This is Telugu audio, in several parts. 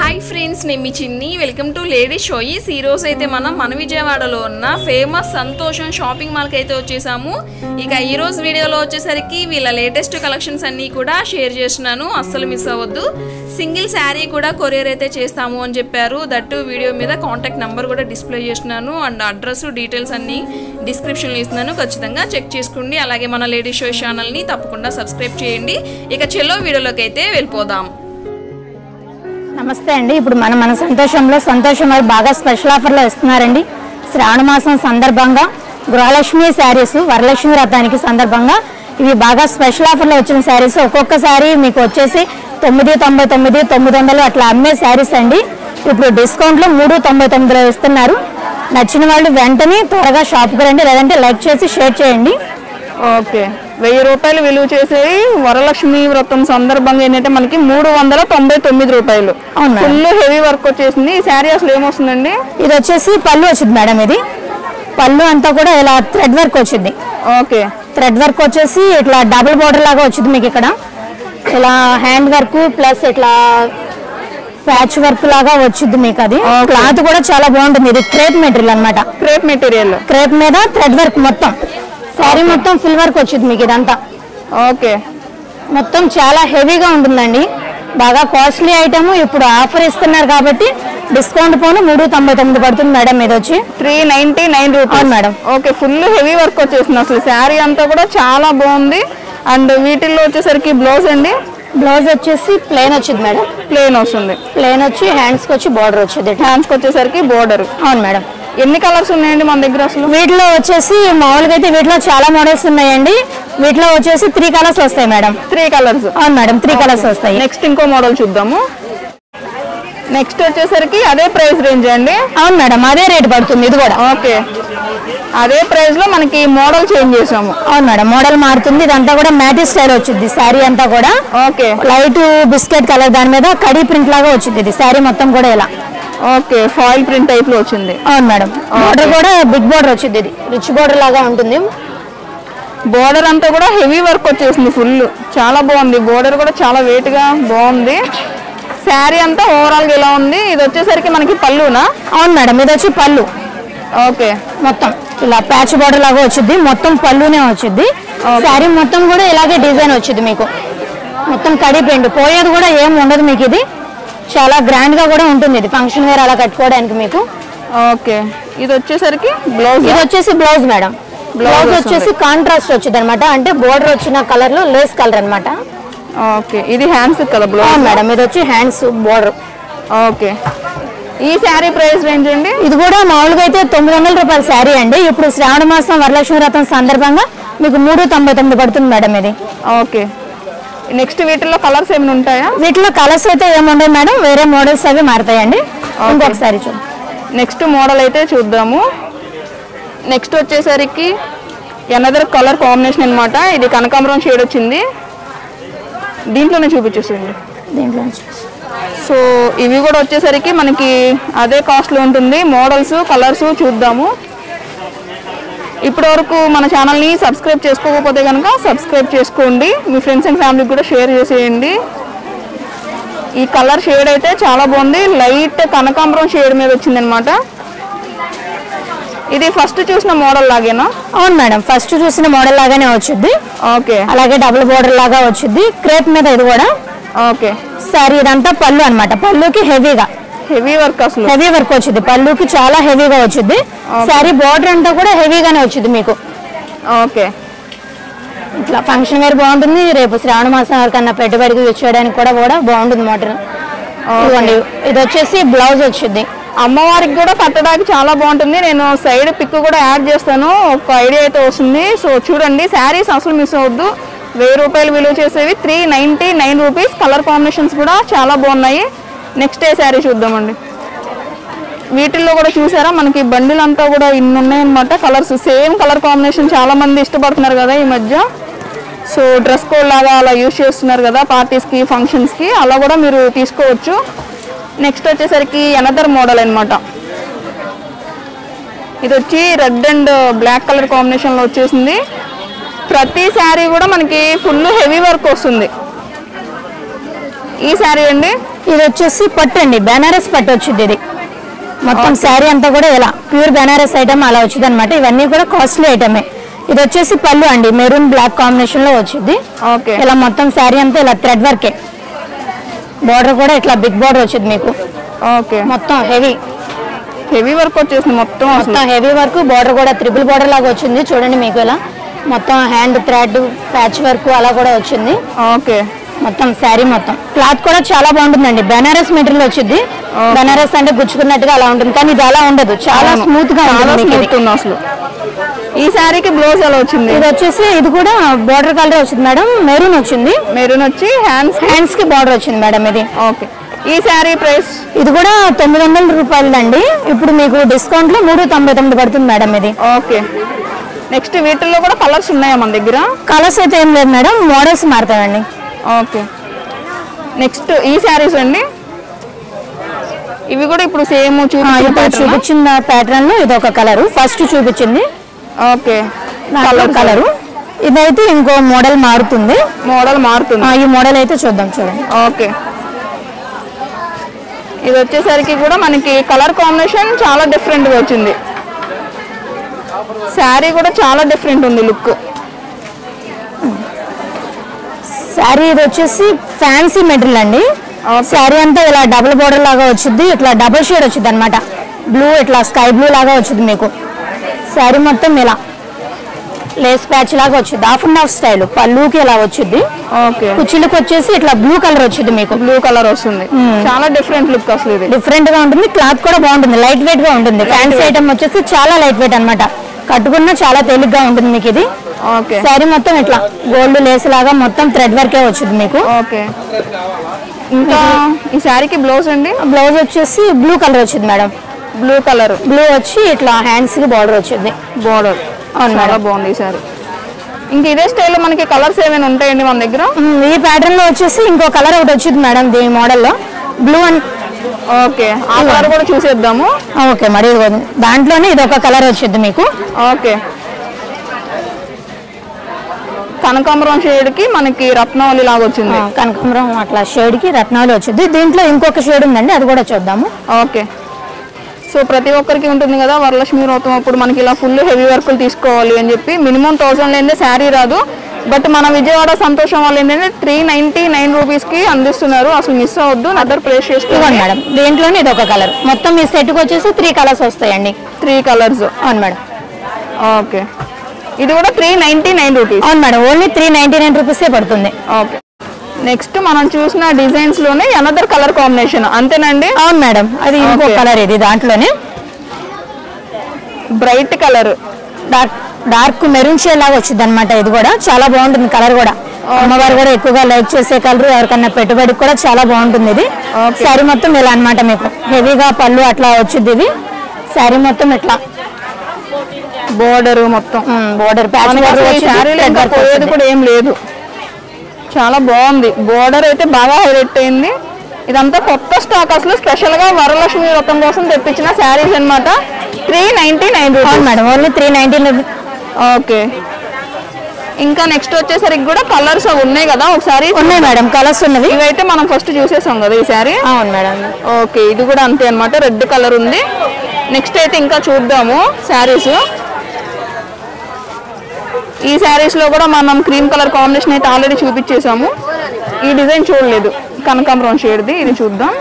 హాయ్ ఫ్రెండ్స్ నేను మీ చిన్ని వెల్కమ్ టు లేడీ షోయిస్ ఈ రోజు అయితే మనం మన విజయవాడలో ఉన్న ఫేమస్ సంతోషం షాపింగ్ మాల్కి అయితే వచ్చేసాము ఇక ఈ రోజు వీడియోలో వచ్చేసరికి వీళ్ళ లేటెస్ట్ కలెక్షన్స్ అన్నీ కూడా షేర్ చేస్తున్నాను అస్సలు మిస్ అవ్వద్దు సింగిల్ శారీ కూడా కొరియర్ అయితే చేస్తాము అని చెప్పారు దట్టు వీడియో మీద కాంటాక్ట్ నెంబర్ కూడా డిస్ప్లే చేస్తున్నాను అండ్ అడ్రస్ డీటెయిల్స్ అన్నీ డిస్క్రిప్షన్లో ఇస్తున్నాను ఖచ్చితంగా చెక్ చేసుకోండి అలాగే మన లేడీ షో ఛానల్ని తప్పకుండా సబ్స్క్రైబ్ చేయండి ఇక చెల్లో వీడియోలోకి అయితే వెళ్ళిపోదాం నమస్తే అండి ఇప్పుడు మనం మన సంతోషంలో సంతోషం వారు బాగా స్పెషల్ ఆఫర్లో ఇస్తున్నారండి శ్రావణ మాసం సందర్భంగా గృహలక్ష్మి శారీస్ వరలక్ష్మి వ్రతానికి సందర్భంగా ఇవి బాగా స్పెషల్ ఆఫర్లో వచ్చిన శారీస్ ఒక్కొక్క శారీ మీకు వచ్చేసి తొమ్మిది తొంభై తొమ్మిది తొమ్మిది వందలు అట్లా అమ్మే శారీస్ అండి ఇప్పుడు డిస్కౌంట్లో మూడు తొంభై తొమ్మిదిలో ఇస్తున్నారు నచ్చిన వాళ్ళు వెంటనే త్వరగా షాప్కి రండి లేదంటే లైక్ చేసి షేర్ చేయండి ఓకే వెయ్యి రూపాయలు విలువ చేసేవి వరలక్ష్మి వ్రతం సందర్భంగా ఏంటంటే మనకి మూడు వందల తొంభై తొమ్మిది రూపాయలు అవును మేడం. ఫుల్ హెవీ వర్క్ వచ్చేసింది ఈ శారీ అసలు ఏమొస్తుందండి ఇది వచ్చేసి పళ్ళు వచ్చింది మేడం ఇది పళ్ళు అంతా కూడా ఇలా థ్రెడ్ వర్క్ వచ్చింది ఓకే థ్రెడ్ వర్క్ వచ్చేసి ఇట్లా డబుల్ బోర్డర్ లాగా వచ్చింది మీకు ఇక్కడ ఇలా హ్యాండ్ వర్క్ ప్లస్ ఇట్లా ప్యాచ్ వర్క్ లాగా వచ్చింది మీకు అది Okay. క్లాత్ కూడా చాలా బాగుంటుంది ఇది క్రేప్ మెటీరియల్ అన్నమాట క్రేప్ మెటీరియల్ క్రేప్ మీద థ్రెడ్ వర్క్ మొత్తం శారీ మొత్తం ఫుల్ వర్క్ వచ్చింది మీకు ఇదంతా ఓకే మొత్తం చాలా హెవీగా ఉంటుందండి బాగా కాస్ట్లీ ఐటమ్ ఇప్పుడు ఆఫర్ ఇస్తున్నారు కాబట్టి డిస్కౌంట్ పోను మూడు తొంభై తొమ్మిది పడుతుంది మేడం ఇది వచ్చి త్రీ నైన్టీ నైన్ రూపీస్ అవును madam. Okay full heavy work వచ్చేసింది అసలు శారీ అంతా కూడా చాలా బాగుంది అండ్ వీటిల్లో వచ్చేసరికి బ్లౌజ్ అండి బ్లౌజ్ వచ్చేసి ప్లెయిన్ వచ్చింది మేడం ప్లేన్ వస్తుంది ప్లెయిన్ వచ్చి హ్యాండ్స్కి వచ్చి బార్డర్ వచ్చింది హ్యాండ్స్కి వచ్చేసరికి బోర్డర్ అవును మేడం ఎన్ని కలర్స్ ఉన్నాయండి మన దగ్గర అసలు వీటిలో వచ్చేసి మామూలుగా అయితే వీటిలో చాలా మోడల్స్ ఉన్నాయండి వీటిలో వచ్చేసి త్రీ కలర్స్ వస్తాయి మేడం త్రీ కలర్స్ అవును మేడం త్రీ కలర్స్ వస్తాయి నెక్స్ట్ ఇంకో మోడల్ చూద్దాము నెక్స్ట్ వచ్చేసరికి అదే ప్రైస్ రేంజ్ అండి అవును మేడం అదే రేట్ పడుతుంది ఇది కూడా ఓకే అదే ప్రైస్ లో మనకి మోడల్ చేంజ్ చేసాము అవును మేడం మోడల్ మారుతుంది ఇదంతా కూడా మ్యాటీ స్టైల్ వచ్చింది శారీ అంతా కూడా ఓకే లైట్ బిస్కెట్ కలర్ దాని మీద కడీ ప్రింట్ లాగా వచ్చింది ఇది శారీ మొత్తం కూడా ఇలా ఓకే ఫాయిల్ ప్రింట్ టైప్ లో వచ్చింది అవును మేడం బోర్డర్ కూడా బిగ్ బోర్డర్ వచ్చింది ఇది రిచ్ బోర్డర్ లాగా ఉంటుంది బోర్డర్ అంతా కూడా హెవీ వర్క్ వచ్చేసింది ఫుల్ చాలా బాగుంది బోర్డర్ కూడా చాలా వెయిట్ గా బాగుంది శారీ అంతా ఓవరాల్ గా ఇలా ఉంది ఇది వచ్చేసరికి మనకి పళ్ళునా అవును మేడం ఇది వచ్చి పళ్ళు ఓకే మొత్తం ఇలా ప్యాచ్ బోర్డర్ లాగా వచ్చింది మొత్తం పళ్ళునే వచ్చింది శారీ మొత్తం కూడా ఇలాగే డిజైన్ వచ్చింది మీకు మొత్తం కడి ప్రింట్ పోయేది కూడా ఏం ఉండదు మీకు ఇది చాలా గ్రాండ్ గా కూడా ఉంటుంది ఇది ఫంక్షన్ వేర్ అలా కట్టుకోవడానికి మీకు ఓకే ఇది వచ్చేసరికి బ్లౌజ్ ఇది వచ్చేసి బ్లౌజ్ మేడం బ్లౌజ్ వచ్చేసి కాంట్రాస్ట్ వచ్చింది అనమాట అంటే బోర్డర్ వచ్చిన కలర్ లో లేస్ కలర్ అన్నమాట ఓకే ఇది హ్యాండ్స్ కదా బ్లౌజ్ అవును మేడం ఇది వచ్చి హ్యాండ్స్ బోర్డర్ ఓకే ఈ శారీ ప్రైస్ రేంజ్ అండి ఇది కూడా మామూలుగా అయితే తొమ్మిది వందల రూపాయల శారీ అండి ఇప్పుడు శ్రావణ మాసం వరలక్ష్మి వ్రతం సందర్భంగా మీకు మూడు తొంభై తొమ్మిది పడుతుంది మేడం ఇది ఓకే నెక్స్ట్ వీటిల్లో కలర్స్ ఏమైనా ఉంటాయా వీటిలో కలర్స్ అయితే ఏముండవు మేడం వేరే మోడల్స్ అవి మారుతాయండి ఇంకొకసారి చూడండి నెక్స్ట్ మోడల్ అయితే చూద్దాము నెక్స్ట్ వచ్చేసరికి ఎనదర్ కలర్ కాంబినేషన్ అన్నమాట ఇది కనకాంబరం షేడ్ వచ్చింది దీంట్లోనే చూపించేసేయండి దీంట్లో నుంచి. సో ఇవి కూడా వచ్చేసరికి మనకి అదే కాస్ట్లో ఉంటుంది మోడల్స్ కలర్స్ చూద్దాము ఇప్పటి వరకు మన ఛానల్ని సబ్స్క్రైబ్ చేసుకోకపోతే కనుక సబ్స్క్రైబ్ చేసుకోండి మీ ఫ్రెండ్స్ అండ్ ఫ్యామిలీకి కూడా షేర్ చేసేయండి ఈ కలర్ షేడ్ అయితే చాలా బాగుంది లైట్ కనకాంబరం షేడ్ మీద వచ్చిందనమాట ఇది ఫస్ట్ చూసిన మోడల్ లాగేనా అవును మేడం ఫస్ట్ చూసిన మోడల్ లాగానే వచ్చింది ఓకే అలాగే డబుల్ బోర్డర్ లాగా వచ్చింది క్రేప్ మీద ఇది కూడా ఓకే సారీ ఇదంతా పళ్ళు అన్నమాట పళ్ళుకి హెవీగా హెవీ వర్క్ అసలు హెవీ వర్క్ వచ్చింది పళ్ళుకి చాలా హెవీగా వచ్చింది సారీ బోర్డర్ అంతా కూడా హెవీగానే వచ్చింది మీకు ఓకే ఇట్లా ఫంక్షన్ వేర్ బాగుంటుంది రేపు శ్రావణ మాసం వరకన్నా పెట్టుబడికి వచ్చేయడానికి కూడా కూడా బాగుంటుంది మోడల్ ఇదిగోండి ఇది వచ్చేసి బ్లౌజ్ వచ్చింది అమ్మవారికి కూడా కట్టడానికి చాలా బాగుంటుంది నేను సైడ్ పిక్ కూడా యాడ్ చేస్తాను ఒక ఐడియా అయితే వస్తుంది సో చూడండి శారీస్ అసలు మిస్ అవద్దు వెయ్యి రూపాయలు విలువ చేసేవి three ninety nine rupees colour combinations కూడా చాలా బాగున్నాయి నెక్స్ట్ ఏ శారీ చూద్దామండి వీటిల్లో కూడా చూసారా మనకి బండిల్ అంతా కూడా ఇన్ని ఉన్నాయన్నమాట కలర్స్ సేమ్ కలర్ కాంబినేషన్ చాలా మంది ఇష్టపడుతున్నారు కదా ఈ మధ్య సో డ్రెస్ కోడ్ లాగా అలా యూస్ చేస్తున్నారు కదా పార్టీస్కి ఫంక్షన్స్కి అలా కూడా మీరు తీసుకోవచ్చు నెక్స్ట్ వచ్చేసరికి అనదర్ మోడల్ అన్నమాట ఇది వచ్చి రెడ్ అండ్ బ్లాక్ కలర్ కాంబినేషన్లో వచ్చేసింది ప్రతి శారీ కూడా మనకి ఫుల్ హెవీ వర్క్ వస్తుంది ఈ శారీ అండి ఇది వచ్చేసి పట్టు అండి బెనారస్ పట్టు వచ్చింది ఇది మొత్తం శారీ అంతా కూడా ఇలా ప్యూర్ బెనారస్ ఐటమ్ అలా వచ్చింది అనమాట ఇవన్నీ కూడా కాస్ట్లీ ఐటమే ఇది వచ్చేసి పళ్ళు అండి మెరూన్ బ్లాక్ కాంబినేషన్ లో వచ్చింది ఓకే ఇలా మొత్తం శారీ అంతా ఇలా థ్రెడ్ వర్కే బార్డర్ కూడా ఇట్లా బిగ్ బార్డర్ వచ్చింది మీకు ఓకే మొత్తం హెవీ హెవీ వర్క్ వచ్చేసింది మొత్తం అసలు మొత్తం హెవీ వర్క్ బార్డర్ కూడా త్రిపుల్ బార్డర్ లాగా వచ్చింది చూడండి మీకు ఇలా మొత్తం హ్యాండ్ థ్రెడ్ ప్యాచ్ వర్క్ అలా కూడా వచ్చింది ఓకే మొత్తం శారీ మొత్తం క్లాత్ కూడా చాలా బాగుంటుందండి బెనారస్ మెటీరియల్ వచ్చింది బెనారస్ అంటే గుచ్చుకున్నట్టుగా అలా ఉంటుంది కానీ ఇది అలా ఉండదు చాలా అవును. స్మూత్ గా చాలా ఉంటుంది మీకు ఇది. స్మూత్ ఉంది అసలు ఈ శారీకి బ్లౌజ్ ఎలా వచ్చింది ఇది వచ్చేసి ఇది కూడా బార్డర్ కలర్ వచ్చింది మేడం మెరూన్ వచ్చింది మెరూన్ వచ్చి హ్యాండ్స్ హ్యాండ్స్ కి బార్డర్ వచ్చింది మేడం ఇది ఓకే ఈ శారీ ప్రైస్ ఇది కూడా తొమ్మిది వందల రూపాయలండి ఇప్పుడు మీకు డిస్కౌంట్ లో మూడు తొంభై తొమ్మిది పడుతుంది మేడం ఇది ఓకే నెక్స్ట్ వీటిల్లో కూడా కలర్స్ ఉన్నాయా మన దగ్గర కలర్స్ అయితే ఏం లేదు మేడం మోడల్స్ మారుతాయండి ఓకే నెక్స్ట్ ఈ శారీస్ అండి ఇవి కూడా ఇప్పుడు సేమ్ ఆ, ఇప్పుడు చూపి చూపించిన ప్యాటర్న్ లో ఇది ఒక కలర్ ఫస్ట్ చూపించింది ఓకే కలర్ కలరు ఇదైతే ఇంకో మోడల్ మారుతుంది మోడల్ మారుతుంది ఆ, ఈ మోడల్ అయితే చూద్దాం చూడండి ఓకే ఇది వచ్చేసరికి కూడా మనకి కలర్ కాంబినేషన్ చాలా డిఫరెంట్గా వచ్చింది శారీ కూడా చాలా డిఫరెంట్ ఉంది లుక్ శారీ ఇది వచ్చేసి ఫ్యాన్సీ మెటీరియల్ అండి Okay. శారీ అంతా ఇలా డబుల్ బోర్డర్ లాగా వచ్చింది ఇట్లా డబుల్ షేడ్ వచ్చింది అనమాట బ్లూ ఇట్లా స్కై బ్లూ లాగా వచ్చింది మీకు శారీ మొత్తం ఇలా లేస్ ప్యాచ్ లాగా వచ్చింది హాఫ్ అండ్ హాఫ్ స్టైల్ పళ్ళుకి ఇలా వచ్చింది ఓకే కుర్చీలకు వచ్చేసి ఇట్లా బ్లూ కలర్ వచ్చింది మీకు బ్లూ కలర్ వస్తుంది చాలా డిఫరెంట్ లుక్ అసలు ఇది డిఫరెంట్ గా ఉంటుంది క్లాత్ కూడా బాగుంటుంది లైట్ వెయిట్ గా ఉంటుంది ఫ్యాన్సీ ఐటమ్ వచ్చేసి చాలా లైట్ వెయిట్ అన్నమాట కట్టుకున్నా చాలా తేలిగ్గా ఉంటుంది మీకు ఇది ఓకే శారీ మొత్తం ఇట్లా గోల్డ్ లేస్ లాగా మొత్తం థ్రెడ్ వర్కే వచ్చింది మీకు ఓకే ఇంకా ఈ శారీకి బ్లౌజ్ అండి బ్లౌజ్ వచ్చేసి బ్లూ కలర్ వచ్చింది మేడం బ్లూ కలర్ బ్లూ వచ్చి ఇట్లా హ్యాండ్స్ కి బార్డర్ వచ్చింది బోర్డర్ అవును చాలా మేడం బాగుంది ఈ శారీ ఇంక ఇదే స్టైల్లో మనకి కలర్స్ ఏమైనా ఉంటాయండి మన దగ్గర ఉమ్, ఈ ప్యాటర్న్ లో వచ్చేసి ఇంకో కలర్ ఒకటి వచ్చింది మేడం దీని మోడల్ లో బ్లూ అండ్ ఓకే ఆ కలర్ కూడా చూసేద్దాము ఓకే మరి ఇదిగో దాంట్లోనే ఇది ఒక కలర్ వచ్చింది మీకు ఓకే కనకాంబరం షేడ్ కి మనకి రత్నావళి లాగా వచ్చింది ఆ, కనకాంబరం అట్లా షేడ్ కి రత్నాలు వచ్చింది దీంట్లో ఇంకొక షేడ్ ఉందండి అది కూడా చూద్దాము ఓకే సో ప్రతి ఒక్కరికి ఉంటుంది కదా వరలక్ష్మి వ్రతం అప్పుడు మనకి ఇలా ఫుల్ హెవీ వర్కులు తీసుకోవాలి అని చెప్పి మినిమం థౌసండ్ లేదే శారీ రాదు బట్ మన విజయవాడ సంతోషం వాళ్ళు ఏంటంటే త్రీ నైన్టీ నైన్ రూపీస్కి అందిస్తున్నారు అసలు మిస్ అవ్వద్దు అదర్ ప్లేస్ ఇవ్వండి చేసుకోండి మేడం దీంట్లోనే ఇది ఒక కలర్ మొత్తం ఈ సెట్కి వచ్చేసి త్రీ కలర్స్ వస్తాయండి త్రీ కలర్స్ అవును మేడం ఓకే ఇది కూడా త్రీ నైన్టీ నైన్ రూపీస్ అవును madam only three ninety nine రూపీసే పడుతుంది ఓకే నెక్స్ట్ మనం చూసిన డిజైన్స్ లోనే అనదర్ కలర్ కాంబినేషన్ అంతేనండి అవును మేడం అది ఇంకో Okay. కలర్ ఇది దాంట్లోనే bright colour dark dark maroon shade లాగా వచ్చింది అనమాట ఇది కూడా చాలా బాగుంటుంది కలర్ కూడా అమ్మవారు కూడా ఎక్కువగా లైక్ చేసే కలర్ ఎవరికన్నా పెట్టుబడికి కూడా చాలా బాగుంటుంది ఇది Okay. శారీ మొత్తం ఇలా అన్నమాట మీకు హెవీగా పళ్ళు అట్లా వచ్చింది ఇది శారీ మొత్తం ఇట్లా బోర్డర్ మొత్తం బోర్డర్ మనకి అసలు ఈ శారీలో ఇంకా పోయేది కూడా ఏం లేదు చాలా బాగుంది బోర్డర్ అయితే బాగా హైలైట్ అయింది ఇదంతా కొత్త స్టాక్ అసలు స్పెషల్ గా వరలక్ష్మి వ్రతం కోసం తెప్పించిన శారీస్ అన్నమాట త్రీ నైన్టీ నైన్ అవును rupees madam only three nineteen okay ఇంకా నెక్స్ట్ వచ్చేసరికి కూడా కలర్స్ అవి ఉన్నాయి కదా ఒకసారి ఉన్నాయి మేడం కలర్స్ ఉన్నవి ఇవైతే మనం ఫస్ట్ చూసేసాం కదా ఈ శారీ అవును మేడం ఓకే ఇది కూడా అంతే అన్నమాట రెడ్ కలర్ ఉంది నెక్స్ట్ అయితే ఇంకా చూద్దాము శారీస్ ఈ శారీస్ లో కూడా మనం క్రీమ్ కలర్ కాంబినేషన్ అయితే ఆల్రెడీ చూపించేసాము ఈ డిజైన్ చూడలేదు కనకాంబరం షేడ్ది ఇది చూద్దాం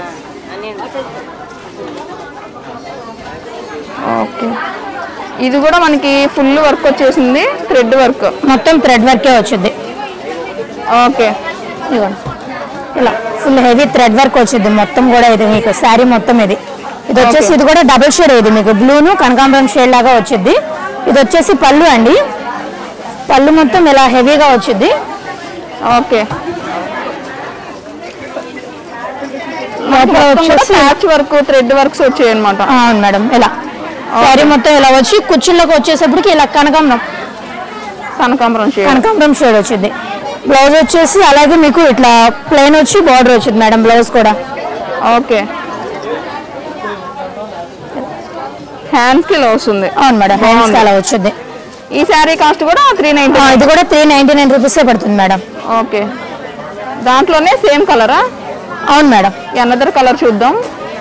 ఓకే ఇది కూడా మనకి ఫుల్ వర్క్ వచ్చేసింది థ్రెడ్ వర్క్ మొత్తం థ్రెడ్ వర్కే వచ్చింది ఓకే ఇదిగోండి ఇలా ఫుల్ హెవీ థ్రెడ్ వర్క్ వచ్చింది మొత్తం కూడా ఇది మీకు శారీ మొత్తం ఇది ఇది వచ్చేసి ఇది కూడా డబుల్ షేడ్ ఇది మీకు బ్లూను కనకాంబరం షేడ్ లాగా వచ్చింది ఇది వచ్చేసి పళ్ళు అండి పళ్ళు మొత్తం ఇలా హెవీగా వచ్చింది ఓకే లోపల వచ్చేసి ప్యాచ్ వర్క్ థ్రెడ్ వర్క్స్ వచ్చాయి అనమాట ఆ, అవును మేడం ఇలా శారీ మొత్తం ఇలా వచ్చి కుర్చీలోకి వచ్చేసప్పటికి ఇలా కనకాంబరం కనకాంబరం షేడ్ కనకాంబరం షేడ్ వచ్చింది బ్లౌజ్ వచ్చేసి అలాగే మీకు ఇట్లా ప్లెయిన్ వచ్చి బార్డర్ వచ్చింది మేడం బ్లౌజ్ కూడా ఓకే హ్యాండ్స్ కి ఇలా వస్తుంది అవును మేడం హ్యాండ్స్ బాగుంది. అలా వచ్చింది ఈ శారీ కాస్ట్ కూడా త్రీ నైన్టీ ఆ, ఇది కూడా త్రీ నైన్టీ నైన్ రూపీసే పడుతుంది మేడం ఓకే దాంట్లోనే సేమ్ కలరా అవును మేడం అనదర్ కలర్ చూద్దాం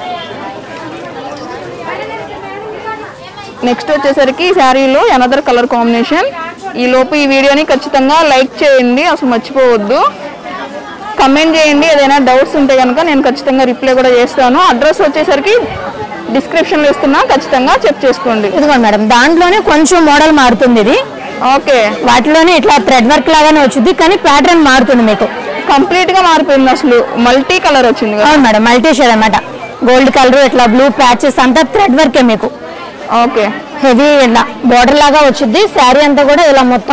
నెక్స్ట్ వచ్చేసరికి ఈ శారీలో అనదర్ కలర్ కాంబినేషన్ ఈ లోపు ఈ వీడియోని ఖచ్చితంగా లైక్ చేయండి అసలు మర్చిపోవద్దు కమెంట్ చేయండి ఏదైనా డౌట్స్ ఉంటే కనుక నేను ఖచ్చితంగా రిప్లై కూడా చేస్తాను అడ్రస్ వచ్చేసరికి డిస్క్రిప్షన్లో ఇస్తున్నా ఖచ్చితంగా చెక్ చేసుకోండి ఇదిగోండి మేడం దాంట్లోనే కొంచెం మోడల్ మారుతుంది ఇది ఓకే వాటిలోనే ఇట్లా థ్రెడ్ వర్క్ లాగానే వచ్చింది కానీ ప్యాటర్న్ మారుతుంది మీకు కంప్లీట్గా మారిపోయింది అసలు మల్టీ కలర్ వచ్చింది కదా అవును మేడం మల్టీ షేడ్ అనమాట గోల్డ్ కలర్ ఇట్లా బ్లూ ప్యాచెస్ అంతా థ్రెడ్ వర్కే మీకు ఓకే హెవీ ఇట్లా బార్డర్ లాగా వచ్చింది శారీ అంతా కూడా ఇలా మొత్తం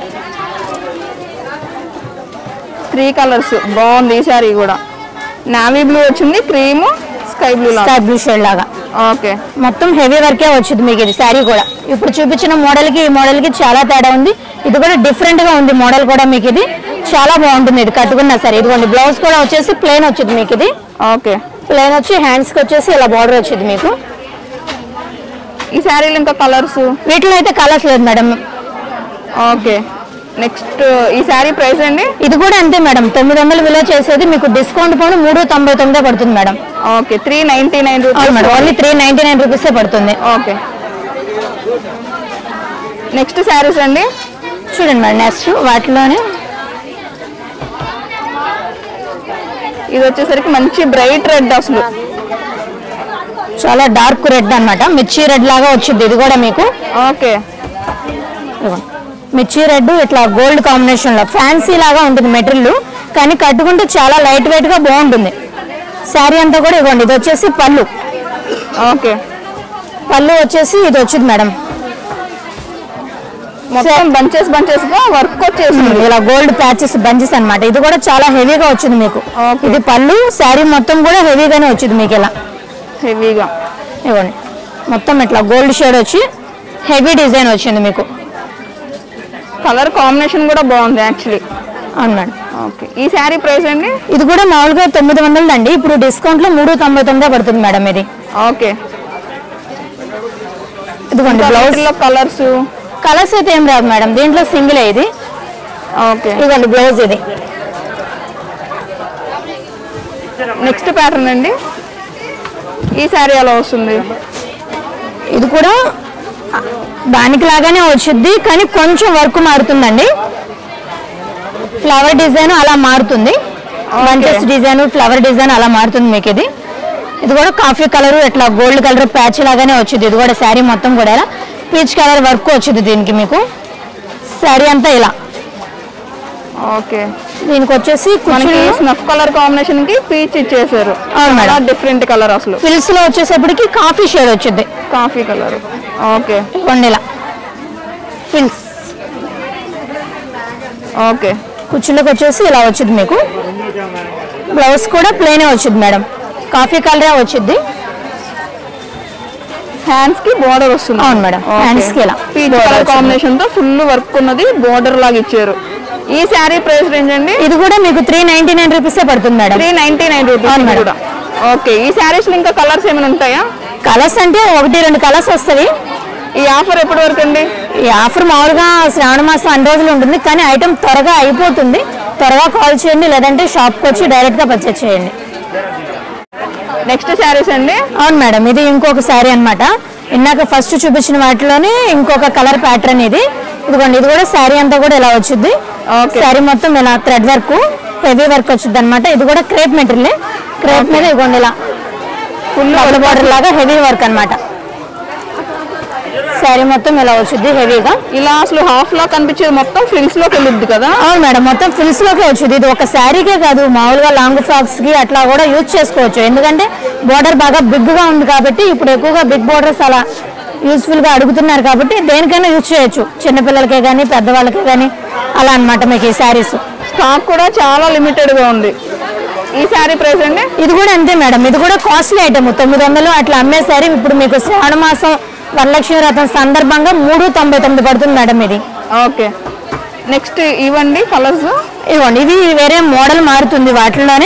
త్రీ కలర్స్ బాగుంది ఈ శారీ కూడా నావీ బ్లూ వచ్చింది క్రీమ్ స్కై బ్లూ లాగా స్కై బ్లూ షేడ్ లాగా ఓకే మొత్తం హెవీ వర్కే వచ్చింది మీకు ఇది శారీ కూడా ఇప్పుడు చూపించిన మోడల్ కి ఈ మోడల్ కి చాలా తేడా ఉంది ఇది కూడా డిఫరెంట్ గా ఉంది మోడల్ కూడా మీకు ఇది చాలా బాగుంటుంది ఇది కట్టుకున్నా సరే ఇదిగోండి బ్లౌజ్ కూడా వచ్చేసి ప్లెయిన్ వచ్చింది మీకు ఇది ఓకే ప్లెయిన్ వచ్చి హ్యాండ్స్ కి వచ్చేసి ఇలా బార్డర్ వచ్చింది మీకు ఈ శారీలో ఇంకా కలర్స్ వీటిలో అయితే కలర్స్ లేదు మేడం ఓకే నెక్స్ట్ ఈ శారీ ప్రైస్ అండి ఇది కూడా అంతే మేడం తొమ్మిది వందలు విలువ చేసేది మీకు డిస్కౌంట్ పోను మూడు తొంభై తొమ్మిదే పడుతుంది madam okay three ninety nine అవును rupees madam only three ninety nine రూపీసే పడుతుంది ఓకే నెక్స్ట్ శారీస్ అండి చూడండి మేడం నెక్స్ట్ వాటిలోనే ఇది వచ్చేసరికి మంచి బ్రైట్ రెడ్ అసలు చాలా డార్క్ రెడ్ అన్నమాట మిర్చి రెడ్ లాగా వచ్చింది ఇది కూడా మీకు ఓకే ఇదిగో. మిర్చి రెడ్ ఇట్లా గోల్డ్ కాంబినేషన్ లో ఫ్యాన్సీ లాగా ఉంటుంది మెటీరియల్ కానీ కట్టుకుంటే చాలా లైట్ వెయిట్ గా బాగుంటుంది శారీ అంతా కూడా ఇవ్వండి ఇది వచ్చేసి పళ్ళు ఓకే పళ్ళు వచ్చేసి ఇది వచ్చింది మేడం మొత్తం బంచెస్ బంచెస్ గా వర్క్ వచ్చేసింది ఇలా గోల్డ్ ప్యాచెస్ బంచెస్ అన్నమాట ఇది కూడా చాలా హెవీగా వచ్చింది మీకు Okay. ఇది పళ్ళు శారీ మొత్తం కూడా హెవీగానే వచ్చింది మీకు ఇలా హెవీగా ఇవ్వండి మొత్తం ఇట్లా గోల్డ్ షేడ్ వచ్చి హెవీ డిజైన్ వచ్చింది మీకు కలర్ కాంబినేషన్ కూడా బాగుంది యాక్చువల్లీ అవును మేడం ఓకే ఈ శారీ ప్రైస్ అండి ఇది కూడా మామూలుగా తొమ్మిది వందలు అండి ఇప్పుడు డిస్కౌంట్ లో మూడు తొంభై తొమ్మిదే పడుతుంది మేడం ఇది ఓకే ఇదిగోండి బ్లౌజ్ లో కలర్స్ కలర్స్ అయితే ఏం రాదు మేడం దీంట్లో సింగిల్ ఇది ఓకే ఇదిగోండి బ్లౌజ్ ఇది నెక్స్ట్ ప్యాటర్న్ అండి ఈ శారీ ఎలా వస్తుంది ఇది కూడా దానికి లాగానే వచ్చింది కానీ కొంచెం వర్క్ మారుతుందండి ఫ్లవర్ డిజైన్ అలా మారుతుంది బంచెస్ డిజైన్ ఫ్లవర్ డిజైన్ అలా మారుతుంది మీకు ఇది ఇది కూడా కాఫీ కలర్ ఇట్లా గోల్డ్ కలర్ ప్యాచ్ లాగానే వచ్చింది ఇది కూడా శారీ మొత్తం కూడా ఇలా పీచ్ కలర్ వర్క్ వచ్చింది దీనికి మీకు శారీ అంతా ఇలా ఓకే దీనికి వచ్చేసి మనకి కుచ్చుళ్ళు స్నఫ్ కలర్ కాంబినేషన్ కి పీచ్ ఇచ్చేసారు అవును మేడం. డిఫరెంట్ కలర్ అసలు ఫిల్స్ లో వచ్చేసప్పటికి కాఫీ షేడ్ వచ్చింది కాఫీ కలర్ ఓకే కొన్ని ఇలా ఫిల్స్ ఓకే కుచ్చుళ్ళకి వచ్చేసి ఇలా వచ్చింది మీకు బ్లౌజ్ కూడా ప్లెయినే వచ్చింది మేడం కాఫీ కలరే వచ్చింది హ్యాండ్స్ కి బోర్డర్ వస్తుంది అవును మేడం. Hands కి ఇలా పీచ్ border కలర్ వచ్చింది. కాంబినేషన్ తో ఫుల్ వర్క్ ఉన్నది బోర్డర్ లాగా ఇచ్చారు ఈ శారీ ప్రైస్ రేంజ్ అండి ఇది కూడా మీకు త్రీ నైన్టీ నైన్ రూపీసే పడుతుంది madam three ninety nine rupees అవును మేడం. కూడా ఓకే ఈ శారీస్ లో ఇంకా కలర్స్ ఏమైనా ఉంటాయా కలర్స్ అంటే ఒకటి రెండు కలర్స్ వస్తాయి ఈ ఆఫర్ ఎప్పటి వరకు అండి ఈ ఆఫర్ మామూలుగా శ్రావణ మాసం అన్ని రోజులు ఉంటుంది కానీ ఐటమ్ త్వరగా అయిపోతుంది త్వరగా కాల్ చేయండి లేదంటే షాప్కి వచ్చి డైరెక్ట్గా పర్చేస్ చేయండి నెక్స్ట్ శారీస్ అండి అవును మేడం ఇది ఇంకొక శారీ అన్నమాట ఇందాక ఫస్ట్ చూపించిన వాటిలోనే ఇంకొక కలర్ ప్యాటర్న్ ఇది ఇదిగోండి ఇది కూడా శారీ అంతా కూడా ఇలా వచ్చింది Okay. శారీ మొత్తం ఇలా థ్రెడ్ వర్క్ హెవీ వర్క్ వచ్చింది అనమాట ఇది కూడా క్రేప్ మెటీరియల్ క్రేప్ మీద ఇదిగోండి ఇలా ఫుల్ డబుల్ బార్డర్ లాగా హెవీ వర్క్ అన్నమాట శారీ మొత్తం ఇలా వచ్చింది హెవీగా ఇలా అసలు హాఫ్ లా కనిపించేది మొత్తం ఫ్రిల్స్ లోకి వెళ్ళిద్ది కదా అవును మేడం మొత్తం ఫిల్స్ లోకే వచ్చింది ఇది ఒక శారీకే కాదు మామూలుగా లాంగ్ ఫ్రాక్స్ కి అట్లా కూడా యూజ్ చేసుకోవచ్చు ఎందుకంటే బోర్డర్ బాగా బిగ్ గా ఉంది కాబట్టి ఇప్పుడు ఎక్కువగా బిగ్ బోర్డర్స్ అలా యూస్ఫుల్ గా అడుగుతున్నారు కాబట్టి దేనికైనా యూజ్ చేయొచ్చు చిన్నపిల్లలకే కానీ పెద్దవాళ్ళకే కానీ అలా అన్నమాట మీకు ఈ శారీస్ స్టాక్ కూడా చాలా లిమిటెడ్ గా ఉంది ఈ శారీ ప్రైస్ అండి ఇది కూడా అంతే మేడం ఇది కూడా కాస్ట్లీ ఐటమ్ తొమ్మిది వందలు అట్లా అమ్మే శారీ ఇప్పుడు మీకు శ్రావణ మాసం వరలక్ష్మి వ్రతం సందర్భంగా మూడు తొంభై తొమ్మిది పడుతుంది మేడం ఇది ఓకే నెక్స్ట్ ఇవ్వండి కలర్స్ ఇదిగోండి ఇది వేరే మోడల్ మారుతుంది వాటిలోనే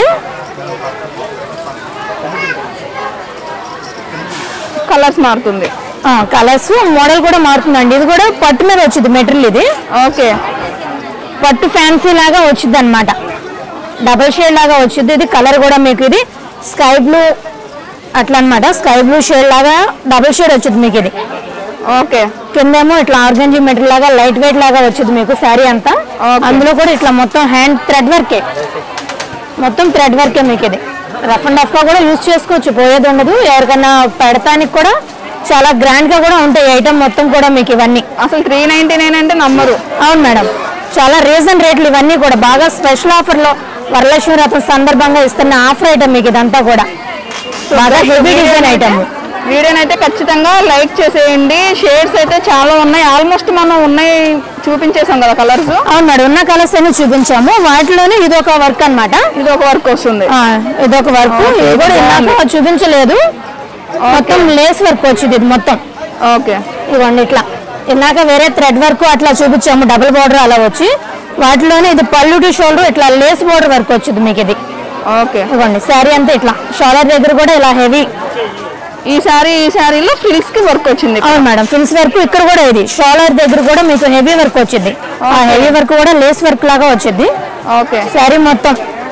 కలర్స్ మారుతుంది కలర్స్ మోడల్ కూడా మారుతుందండి ఇది కూడా పట్టు మీద వచ్చింది మెటీరియల్ ఇది ఓకే పట్టు ఫ్యాన్సీ లాగా వచ్చింది అనమాట డబల్ షేడ్ లాగా వచ్చింది ఇది కలర్ కూడా మీకు ఇది స్కై బ్లూ అట్లా అన్నమాట స్కై బ్లూ షేడ్ లాగా డబుల్ షేడ్ వచ్చింది మీకు ఇది ఓకే కిందేమో ఇట్లా ఆర్గంజీ మెటీరియల్ లాగా లైట్ వెయిట్ లాగా వచ్చింది మీకు శారీ అంతా Okay. అందులో కూడా ఇట్లా మొత్తం హ్యాండ్ థ్రెడ్ వర్కే మొత్తం థ్రెడ్ వర్కే మీకు ఇది రఫ్ అండ్ రఫ్ గా కూడా యూజ్ చేసుకోవచ్చు పోయేది ఉండదు ఎవరికైనా పెడతానికి కూడా చాలా గ్రాండ్ గా కూడా ఉంటాయి ఐటమ్ మొత్తం కూడా మీకు ఇవన్నీ అసలు త్రీ నైన్టీ నైన్ అంటే నమ్మరు అవును మేడం చాలా రీజన్ రేట్లు ఇవన్నీ కూడా బాగా స్పెషల్ ఆఫర్ లో వరలక్ష్మి రథం సందర్భంగా ఇస్తున్న ఆఫర్ ఐటమ్ మీకు ఇదంతా కూడా బాగా హెవీ డిజైన్ ఐటమ్ వీడియోనైతే ఖచ్చితంగా లైక్ చేసేయండి షేడ్స్ అయితే చాలా ఉన్నాయి ఆల్మోస్ట్ మనం ఉన్నాయి చూపించేసాం కదా కలర్స్ అవును మేడం ఉన్న కలర్స్ అన్ని చూపించాము వాటిలోనే ఇది ఒక వర్క్ అన్నమాట ఇది ఒక వర్క్ వస్తుంది ఆ, ఇదొక వర్క్ Okay, ఇది కూడా బాగుంది. ఇందాక చూపించలేదు మొత్తం లేస్ వర్క్ వచ్చింది ఇది మొత్తం ఓకే ఇవ్వండి ఇట్లా ఇందాక వేరే థ్రెడ్ వర్క్ అట్లా చూపించాము డబుల్ బార్డర్ అలా వచ్చి వాటిలోనే ఇది పళ్ళు టు షోల్డర్ ఇట్లా లేస్ బార్డర్ వర్క్ వచ్చింది మీకు ఇది ఓకే ఇవ్వండి శారీ అంతా ఇట్లా షోల్డర్ దగ్గర కూడా ఇలా హెవీ ఈ సారీ ఈ సారీలో ఫ్రిల్స్ కి వర్క్ వచ్చింది అవును మేడం ఫిల్స్ వర్క్ ఇక్కడ కూడా ఇది షోల్డర్ దగ్గర కూడా మీకు హెవీ వర్క్ వచ్చింది ఆ Okay. హెవీ వర్క్ కూడా లేస్ వర్క్ లాగా వచ్చింది ఓకే శారీ మొత్తం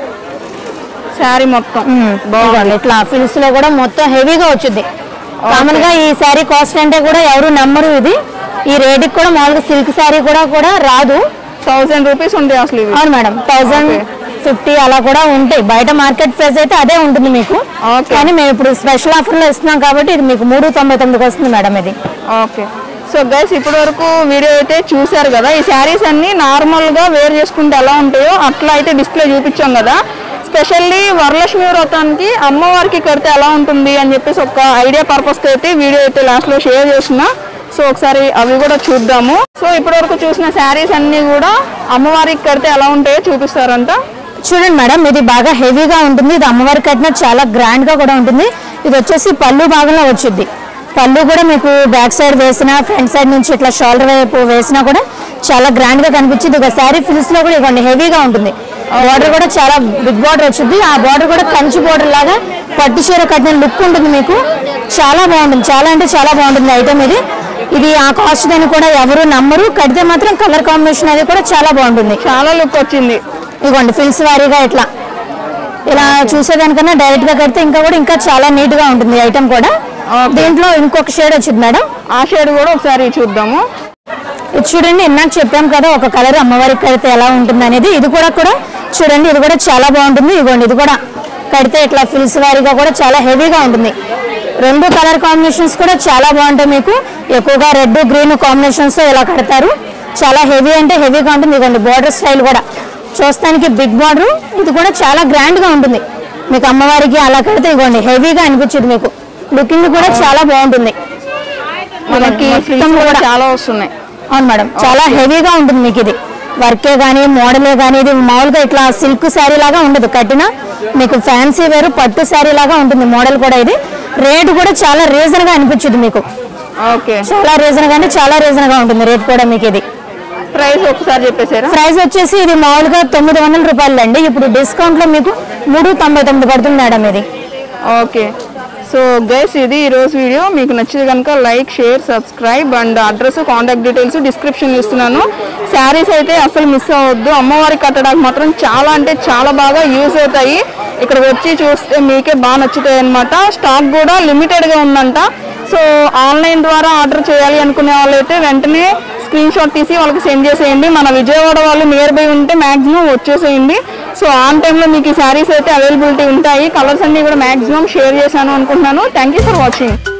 శారీ మొత్తం బాగుంది ఇట్లా ఫిల్స్ లో కూడా మొత్తం హెవీగా వచ్చింది కామన్ గా ఈ శారీ కాస్ట్ అంటే కూడా ఎవరు నమ్మరు ఇది ఈ రేట్ కూడా మామూలుగా సిల్క్ శారీ కూడా కూడా రాదు థౌసండ్ రూపీస్ ఉంటాయి అసలు ఇవి అవును మేడం థౌజండ్ ఫిఫ్టీ అలా కూడా ఉంటాయి బయట మార్కెట్ ప్రైస్ అయితే అదే ఉంటుంది మీకు Okay. కానీ మేము ఇప్పుడు స్పెషల్ ఆఫర్ లో ఇస్తున్నాం కాబట్టి ఇది మీకు మూడు తొంభై తొమ్మిదికి వస్తుంది మేడం ఇది ఓకే సో గైస్ ఇప్పటి వరకు వీడియో అయితే చూశారు కదా ఈ శారీస్ అన్ని నార్మల్ గా వేర్ చేసుకుంటే ఎలా ఉంటాయో అట్లా అయితే డిస్ప్లే చూపించాం కదా స్పెషల్లీ వరలక్ష్మి వ్రతానికి అమ్మవారికి కడితే ఎలా ఉంటుంది అని చెప్పేసి ఒక ఐడియా పర్పస్ అయితే వీడియో అయితే లాస్ట్ లో షేర్ చేసిన సో ఒకసారి అవి కూడా చూద్దాము సో ఇప్పటి వరకు చూసిన శారీస్ అన్ని కూడా అమ్మవారికి కడితే ఎలా ఉంటాయో చూపిస్తారంట చూడండి మేడం ఇది బాగా హెవీగా ఉంటుంది ఇది అమ్మవారి కట్టిన చాలా గ్రాండ్ గా కూడా ఉంటుంది ఇది వచ్చేసి పళ్ళు భాగంలో వచ్చింది పళ్ళు కూడా మీకు బ్యాక్ సైడ్ వేసినా ఫ్రంట్ సైడ్ నుంచి ఇట్లా షోల్డర్ వైపు వేసినా కూడా చాలా గ్రాండ్ గా కనిపించింది ఒక శారీ ఫిల్స్ లో కూడా ఇవ్వండి హెవీగా ఉంటుంది బార్డర్ కూడా చాలా బిగ్ బార్డర్ వచ్చింది ఆ బార్డర్ కూడా కంచి బార్డర్ లాగా పట్టు చీర కట్టిన లుక్ ఉంటుంది మీకు చాలా బాగుంటుంది చాలా అంటే చాలా బాగుంటుంది ఐటమ్ ఇది ఇది ఆ కాస్ట్ అని కూడా ఎవరు నమ్మరు కడితే మాత్రం కలర్ కాంబినేషన్ అది కూడా చాలా బాగుంటుంది చాలా లుక్ వచ్చింది ఇదిగోండి ఫిల్స్ వారీగా ఇట్లా ఇలా చూసేదానికన్నా డైరెక్ట్ గా కడితే ఇంకా కూడా ఇంకా చాలా నీట్ గా ఉంటుంది ఐటమ్ కూడా దీంట్లో ఇంకొక షేడ్ వచ్చింది మేడం ఆ షేడ్ కూడా ఒకసారి చూద్దాము ఇది చూడండి ఇందాక చెప్పాం కదా ఒక కలర్ అమ్మవారికి కడితే ఎలా ఉంటుంది అనేది ఇది కూడా కూడా చూడండి ఇది కూడా చాలా బాగుంటుంది ఇదిగోండి ఇది కూడా కడితే ఇట్లా ఫిల్స్ వారీగా కూడా చాలా హెవీగా ఉంటుంది రెండు కలర్ కాంబినేషన్స్ కూడా చాలా బాగుంటాయి మీకు ఎక్కువగా రెడ్ గ్రీన్ కాంబినేషన్స్ ఇలా కడతారు చాలా హెవీ అంటే హెవీగా ఉంటుంది ఇదిగోండి బార్డర్ స్టైల్ కూడా చూస్తానికి బిగ్ బార్డర్ ఇది కూడా చాలా గ్రాండ్ గా ఉంటుంది మీకు అమ్మవారికి అలా కడితే ఇదిగోండి హెవీగా అనిపించింది మీకు లుకింగ్ కూడా చాలా బాగుంటుంది మనకి మొత్తం ఫ్రిల్స్ కూడా కూడా చాలా వస్తున్నాయి అవును మేడం చాలా హెవీగా ఉంటుంది మీకు ఇది వర్కే కానీ మోడలే కానీ ఇది మామూలుగా ఇట్లా సిల్క్ శారీ లాగా ఉండదు కట్టిన మీకు ఫ్యాన్సీ వేరు పట్టు శారీ లాగా ఉంటుంది మోడల్ కూడా ఇది రేట్ కూడా చాలా రీజన్ గా అనిపించింది మీకు ఓకే చాలా రీజన్ గానే చాలా రీజన్ గా ఉంటుంది రేట్ కూడా మీకు ఇది ప్రైస్ ఒకసారి చెప్పేసారా ప్రైస్ వచ్చేసి ఇది మామూలుగా తొమ్మిది వందల రూపాయలు అండి ఇప్పుడు డిస్కౌంట్ లో మీకు మూడు తొంభై తొమ్మిది పడుతుంది మేడం ఇది ఓకే సో గైస్ ఇది ఈరోజు వీడియో మీకు నచ్చింది కనుక like share subscribe and address contact details description ఇస్తున్నాను శారీస్ అయితే అసలు మిస్ అవ్వద్దు అమ్మవారికి కట్టడానికి మాత్రం చాలా అంటే చాలా బాగా యూస్ అవుతాయి ఇక్కడ వచ్చి చూస్తే మీకే బాగా నచ్చుతాయి అనమాట స్టాక్ కూడా లిమిటెడ్గా ఉందంట సో ఆన్లైన్ ద్వారా ఆర్డర్ చేయాలి అనుకునే వాళ్ళైతే వెంటనే స్క్రీన్ షాట్ తీసి వాళ్ళకి సెండ్ చేసేయండి మన విజయవాడ వాళ్ళు నియర్ బై ఉంటే మాక్సిమం వచ్చేసేయండి సో ఆన్ టైంలో మీకు ఈ శారీస్ అయితే అవైలబిలిటీ ఉంటాయి కలర్స్ అన్ని కూడా మాక్సిమం షేర్ చేశాను అనుకుంటున్నాను థ్యాంక్ యూ ఫర్ వాచింగ్